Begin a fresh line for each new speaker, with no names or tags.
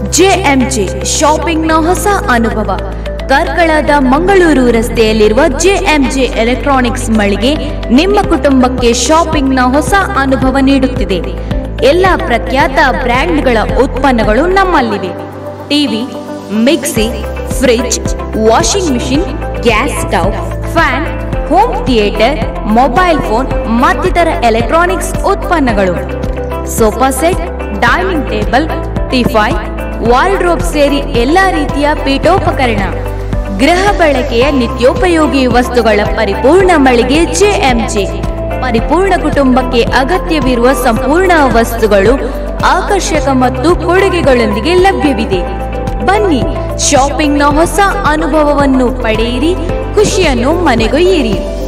ಜೆಎಂಜೆ ಶಾಪಿಂಗ್ನ ಹೊಸ ಅನುಭವ ಕಾರ್ಕಳದ ಮಂಗಳೂರು ರಸ್ತೆಯಲ್ಲಿರುವ ಜೆಎಂಜೆ ಎಲೆಕ್ಟ್ರಾನಿಕ್ಸ್ ಮಳಿಗೆ ನಿಮ್ಮ ಕುಟುಂಬಕ್ಕೆ ಶಾಪಿಂಗ್ನ ಹೊಸ ಅನುಭವ ನೀಡುತ್ತಿದೆ ಎಲ್ಲ ಪ್ರಖ್ಯಾತ ಬ್ರ್ಯಾಂಡ್ಗಳ ಉತ್ಪನ್ನಗಳು ನಮ್ಮಲ್ಲಿವೆ TV mixie fridge washing machine gas stove fan home theatre mobile phone ಮತ್ತಿತರ ಎಲೆಕ್ಟ್ರಾನಿಕ್ಸ್ ಉತ್ಪನ್ನಗಳು sofa set dining table teapoy wardrobe ಸೇರಿ ಎಲ್ಲಾ ರೀತಿಯ ಪೀಠೋಪಕರಣ ಗೃಹ ಬಳಕೆಯ ನಿತ್ಯೋಪಯೋಗಿ ವಸ್ತುಗಳ ಪರಿಪೂರ್ಣ ಮಳಿಗೆ ಜೆಎಂಜೆ ಪರಿಪೂರ್ಣ ಕುಟುಂಬಕ್ಕೆ ಅಗತ್ಯವಿರುವ ಸಂಪೂರ್ಣ ವಸ್ತುಗಳು ಆಕರ್ಷಕ ಮತ್ತು ಕೊಡುಗೆಗಳೊಂದಿಗೆ ಲಭ್ಯವಿದೆ ಬನ್ನಿ ಶಾಪಿಂಗ್ನ ಹೊಸ ಅನುಭವವನ್ನು ಪಡೆಯಿರಿ ಖುಷಿಯನ್ನು ಮನೆಗೊಯ್ಯಿರಿ